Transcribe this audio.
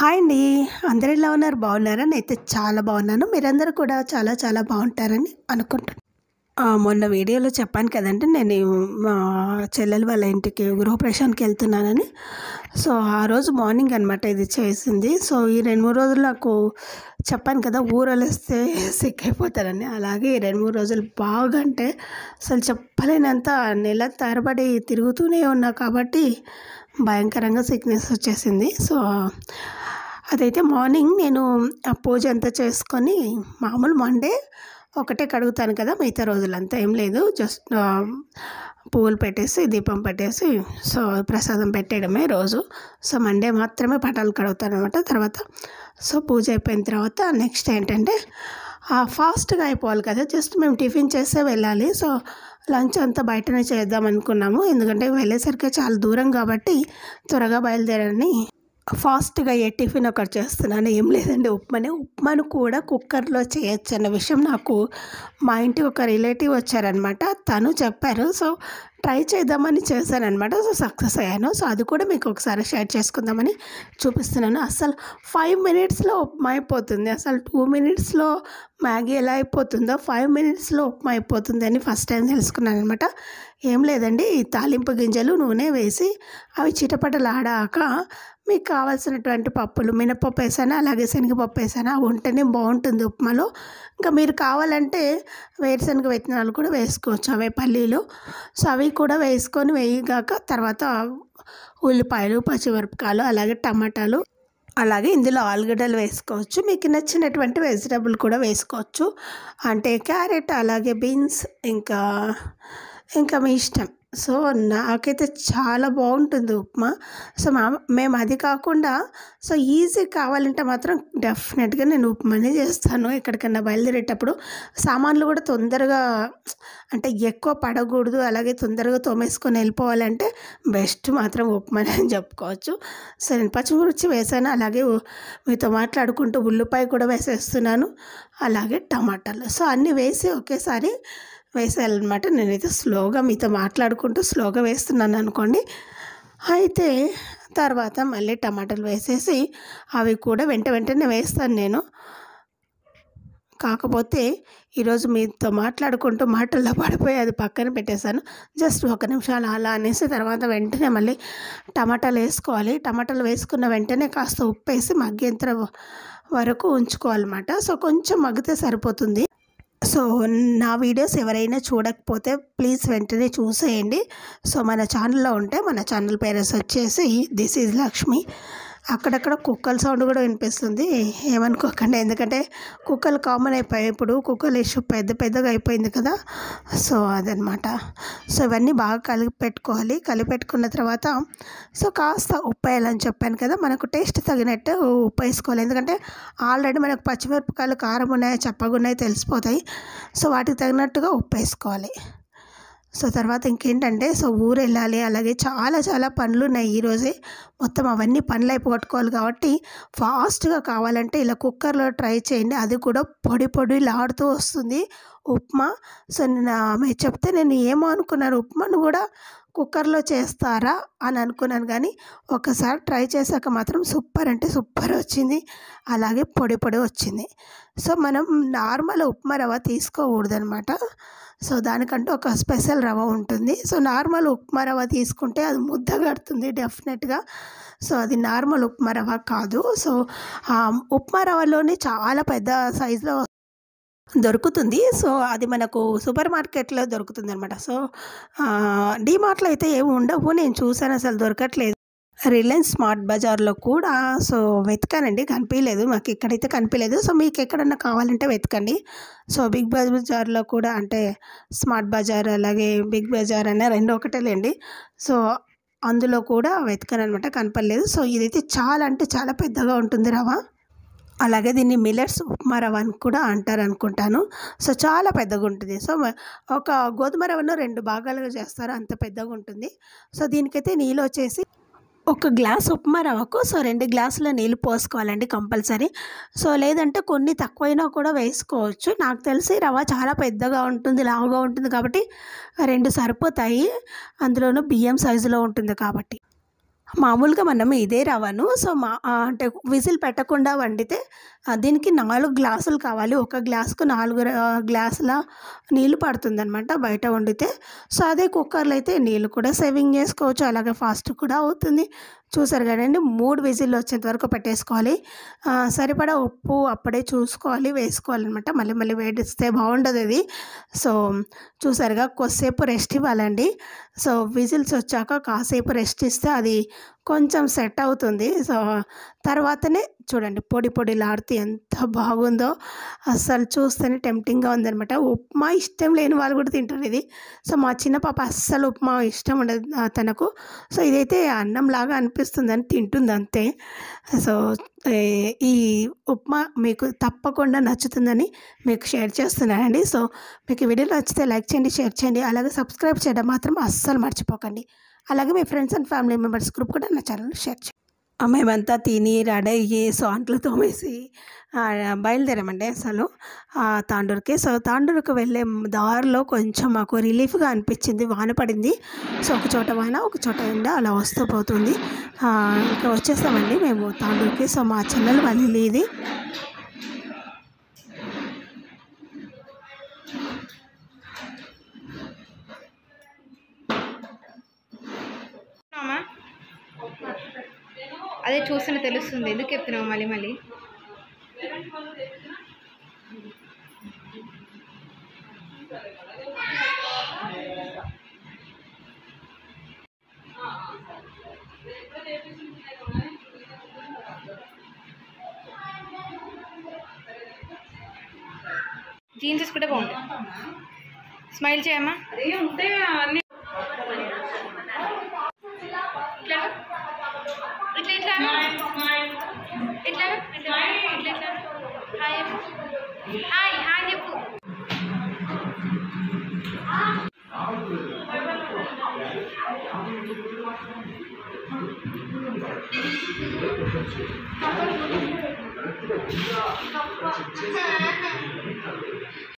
hi అండి అందరు ఎలా ఉన్నారు బాగున్నారా నేనైతే చాలా బాగున్నాను మీరందరూ కూడా చాలా చాలా బాగుంటారని అనుకుంటున్నాను ఆ, మొన్న వీడియోలో చెప్పాను కదండి నేను మా చెల్లెలు వాళ్ళ ఇంటికి గృహప్రవేశానికి వెళ్తున్నానని సో ఆ రోజు మార్నింగ్ అనమాట ఇది చేసింది సో ఈ రెండు మూడు రోజులు నాకు చెప్పాను కదా ఊరలేస్తే సిక్ అయిపోతారని అలాగే ఈ రెండు మూడు రోజులు బాగా అంటే అసలు చెప్పలేనంత నెల తరబడి తిరుగుతూనే ఉన్నా కాబట్టి భయంకరంగా సిక్నెస్ వచ్చేసింది సో అదైతే మార్నింగ్ నేను ఆ పూజ అంతా చేసుకొని మామూలు మండే ఒకటే కడుగుతాను కదా మిగతా రోజులంతా ఏం లేదు జస్ట్ ఆ, పువ్వులు పెట్టేసి దీపం పెట్టేసి సో ప్రసాదం పెట్టేయడమే రోజు సో మండే మాత్రమే పటాలు కడుగుతాను అనమాట తర్వాత సో పూజ అయిపోయిన తర్వాత నెక్స్ట్ ఏంటంటే ఫాస్ట్గా అయిపోవాలి కదా జస్ట్ మేము టిఫిన్ చేస్తే వెళ్ళాలి సో లంచ్ అంతా బయటనే చేద్దాం అనుకున్నాము ఎందుకంటే వెళ్ళేసరికి చాలా దూరం కాబట్టి త్వరగా బయలుదేరని ఫాస్ట్గా ఏ టిఫిన్ ఒకటి చేస్తున్నాను ఏం లేదండి ఉప్మానే ఉప్మాను కూడా కుక్కర్లో చేయొచ్చు అన్న విషయం నాకు మా ఇంటి ఒక రిలేటివ్ వచ్చారనమాట తను చెప్పారు సో ట్రై చేద్దామని చేశానమాట సో సక్సెస్ అయ్యాను సో అది కూడా మీకు ఒకసారి షేర్ చేసుకుందామని చూపిస్తున్నాను అసలు ఫైవ్ మినిట్స్లో ఉప్మా అయిపోతుంది అసలు టూ మినిట్స్లో మ్యాగీ ఎలా అయిపోతుందో ఫైవ్ మినిట్స్లో ఉప్మా అయిపోతుంది అని ఫస్ట్ టైం తెలుసుకున్నాను అనమాట ఏం లేదండి ఈ తాలింపు గింజలు నూనె వేసి అవి చిటపటలాడాక మీకు కావాల్సినటువంటి పప్పులు మినపప్పు వేసానా అలాగే శనగపప్పు వేసానా అవి ఉంటేనే బాగుంటుంది ఉప్మాలో ఇంకా మీరు కావాలంటే వేరుశనగ విత్తనాలు కూడా వేసుకోవచ్చు అవే పల్లీలు సో అవి కూడా వేసుకొని వేయగాక తర్వాత ఉల్లిపాయలు పచ్చిమిరపకాయలు అలాగే టమాటాలు అలాగే ఇందులో ఆలుగడ్డలు వేసుకోవచ్చు మీకు నచ్చినటువంటి వెజిటబుల్ కూడా వేసుకోవచ్చు అంటే క్యారెట్ అలాగే బీన్స్ ఇంకా ఇంకా మీ ఇష్టం సో నాకైతే చాలా బాగుంటుంది ఉప్మా సో మా మేము అది కాకుండా సో ఈజీ కావాలంటే మాత్రం డెఫినెట్గా నేను ఉప్మానే చేస్తాను ఎక్కడికన్నా బయలుదేరేటప్పుడు సామాన్లు కూడా తొందరగా అంటే ఎక్కువ పడకూడదు అలాగే తొందరగా తోమేసుకొని వెళ్ళిపోవాలంటే బెస్ట్ మాత్రం ఉప్మానే అని చెప్పుకోవచ్చు సో నేను పచ్చిమిర్చి వేసాను అలాగే ఉ- మీతో మాట్లాడుకుంటూ ఉల్లిపాయ కూడా వేసేస్తున్నాను అలాగే టమాటాలు సో అన్నీ వేసి ఒకేసారి వేసేయాలన్నమాట నేనైతే స్లోగా మీతో మాట్లాడుకుంటూ స్లోగా వేస్తున్నాను అనుకోండి అయితే తర్వాత మళ్ళీ టమాటాలు వేసేసి అవి కూడా వెంట వెంటనే వేస్తాను నేను కాకపోతే ఈరోజు మీతో మాట్లాడుకుంటూ మాటల్లో పడిపోయి అది పక్కన పెట్టేశాను జస్ట్ ఒక నిమిషాలు అలా అనేసి తర్వాత వెంటనే మళ్ళీ టమాటాలు వేసుకోవాలి టమాటాలు వేసుకున్న వెంటనే కాస్త ఉప్పు వేసి మగ్గేంత వరకు ఉంచుకోవాలన్నమాట సో కొంచెం మగ్గితే సరిపోతుంది సో నా వీడియోస్ ఎవరైనా చూడకపోతే ప్లీజ్ వెంటనే చూసేయండి సో మన ఛానల్లో ఉంటే మన ఛానల్ పేరెస్ వచ్చేసి దిస్ ఈజ్ లక్ష్మి అక్కడక్కడ కుక్కల సౌండ్ కూడా వినిపిస్తుంది ఏమనుకోకండి ఎందుకంటే కుక్కలు కామన్ అయిపోయాయి ఇప్పుడు కుక్కల ఇష్యూ పెద్ద పెద్దగా అయిపోయింది కదా సో అదనమాట సో ఇవన్నీ బాగా కలిపి పెట్టుకోవాలి కలిపి పెట్టుకున్న తర్వాత సో కాస్త ఉప్పు వేయాలని చెప్పాను కదా మనకు టేస్ట్ తగినట్టు ఉప్పు వేసుకోవాలి ఎందుకంటే ఆల్రెడీ మనకు పచ్చిమిరపకాయలు కారం ఉన్నాయి చప్పగా ఉన్నాయి తెలిసిపోతాయి సో వాటికి తగినట్టుగా ఉప్పు వేసుకోవాలి సో తర్వాత ఇంకేంటంటే సో ఊరు వెళ్ళాలి అలాగే చాలా చాలా పనులు ఉన్నాయి ఈరోజే మొత్తం అవన్నీ పనులు అయిపోగొట్టుకోవాలి కాబట్టి ఫాస్ట్గా కావాలంటే ఇలా కుక్కర్లో ట్రై చేయండి అది కూడా పొడి పొడిలాడుతూ వస్తుంది ఉప్మా సో నేను ఆమె చెప్తే నేను ఏమో అనుకున్నాను ఉప్మాను కూడా కుక్కర్లో చేస్తారా అని అనుకున్నాను కానీ ఒకసారి ట్రై చేశాక మాత్రం సూపర్ అంటే సూపర్ వచ్చింది అలాగే పొడి పొడి వచ్చింది సో మనం నార్మల్ ఉప్మా రవ్వ తీసుకోకూడదనమాట సో దానికంటూ ఒక స్పెషల్ రవ్వ ఉంటుంది సో నార్మల్ ఉప్మా రవ్వ తీసుకుంటే అది ముద్ద కడుతుంది డెఫినెట్గా సో అది నార్మల్ ఉప్మా రవ్వ కాదు సో ఆ ఉప్మా రవ్వలోనే చాలా పెద్ద సైజులో దొరుకుతుంది సో అది మనకు సూపర్ మార్కెట్లో దొరుకుతుంది అనమాట సో డీమార్ట్లో అయితే ఏమి ఉండవు నేను చూసాను అసలు దొరకట్లేదు రిలయన్స్ స్మార్ట్ బజార్లో కూడా సో వెతకానండి కనిపించలేదు మాకు ఇక్కడైతే కనిపించలేదు సో మీకు ఎక్కడన్నా కావాలంటే వెతకండి సో బిగ్ బజార్లో కూడా అంటే స్మార్ట్ బజార్ అలాగే బిగ్ బజార్ అనే రెండు ఒకటేలేండి సో అందులో కూడా వెతకాను అనమాట కనపడలేదు సో ఇదైతే చాలా అంటే చాలా పెద్దగా ఉంటుంది రవ్వ అలాగే దీన్ని మిల్లెట్స్ ఉప్మా రవ్వ అని కూడా అంటారు అనుకుంటాను సో చాలా పెద్దగా ఉంటుంది సో మ- ఒక గోధుమ రవ్వను రెండు భాగాలుగా చేస్తారు అంత పెద్దగా ఉంటుంది సో దీనికైతే నీళ్ళు వచ్చేసి ఒక గ్లాస్ ఉప్మా రవ్వకు సో రెండు గ్లాసుల నీళ్ళు పోసుకోవాలండి కంపల్సరీ సో లేదంటే కొన్ని తక్కువైనా కూడా వేసుకోవచ్చు నాకు తెలిసి రవ్వ చాలా పెద్దగా ఉంటుంది లావుగా ఉంటుంది కాబట్టి రెండు సరిపోతాయి అందులోనూ బియ్యం సైజులో ఉంటుంది కాబట్టి మామూలుగా మనం ఇదే రవ్వను సో మా ఆ, అంటే విజిల్ పెట్టకుండా వండితే ఆ, దీనికి నాలుగు గ్లాసులు కావాలి ఒక గ్లాసుకు నాలుగు ర- గ్లాసుల నీళ్ళు పడుతుందన్నమాట బయట వండితే సో అదే కుక్కర్లో అయితే నీళ్ళు కూడా సేవింగ్ చేసుకోవచ్చు అలాగే ఫాస్ట్ కూడా అవుతుంది చూసారు కదండి మూడు విజిల్లు వచ్చేంత వరకు పెట్టేసుకోవాలి ఆ, సరిపడా ఉప్పు అప్పుడే చూసుకోవాలి వేసుకోవాలన్నమాట మళ్ళీ మళ్ళీ వేడిస్తే బాగుండదు ఇది సో చూసారుగా కొద్దిసేపు రెస్ట్ ఇవ్వాలండి సో విజిల్స్ వచ్చాక కాసేపు రెస్ట్ ఇస్తే అది కొంచెం సెట్ అవుతుంది సో తర్వాతనే చూడండి పొడి పొడిలాడుతూ ఎంత బాగుందో అస్సలు చూస్తేనే టెంప్టింగ్గా ఉందనమాట ఉప్మా ఇష్టం లేని వాళ్ళు కూడా తింటారు ఇది సో మా చిన్న పాప అస్సలు ఉప్మా ఇష్టం ఉండదు ఆ, తనకు సో ఇదైతే అన్నం లాగా అనిపిస్తుందని తింటుంది అంతే సో ఏ- ఈ ఉప్మా మీకు తప్పకుండా నచ్చుతుందని మీకు షేర్ చేస్తున్నానండి సో మీకు ఈ వీడియో నచ్చితే లైక్ చేయండి షేర్ చేయండి అలాగే సబ్స్క్రైబ్ చేయడం మాత్రం అస్సలు మర్చిపోకండి అలాగే మీ friends and family members group కూడా నా ఛానల్ షేర్ చేయండి ఆ, మేమంతా తిని రెడీ అయ్యి సో అంట్లు తోమేసి ఆ, బయలుదేరామండి అసలు ఆ, తాండూరుకి సో తాండూరుకి వెళ్ళే దారిలో కొంచెం మాకు రిలీఫ్గా అనిపించింది వాన పడింది సో ఒక చోట వాన ఒక చోట ఎండ అలా వస్తూ పోతుంది ఆ, ఇంకా వచ్చేసామండి మేము తాండూరుకి సో మా చెల్లెలు వాళ్ళ ఇది అమ్మా అదే చూస్తున్న తెలుస్తుంది ఎందుకు చెప్తున్నావు మళ్ళీ మళ్ళీ జీన్స్ వేసుకుంటే బాగుంటుంది స్మైల్ చేయమ్మా ఇట్లా ఇట్లా ఇట్లా ఇట్లా ఇట్లా ఇట్లా ఇట్లా హాయ్ చెప్పు హాయ్ హాయ్ చెప్పు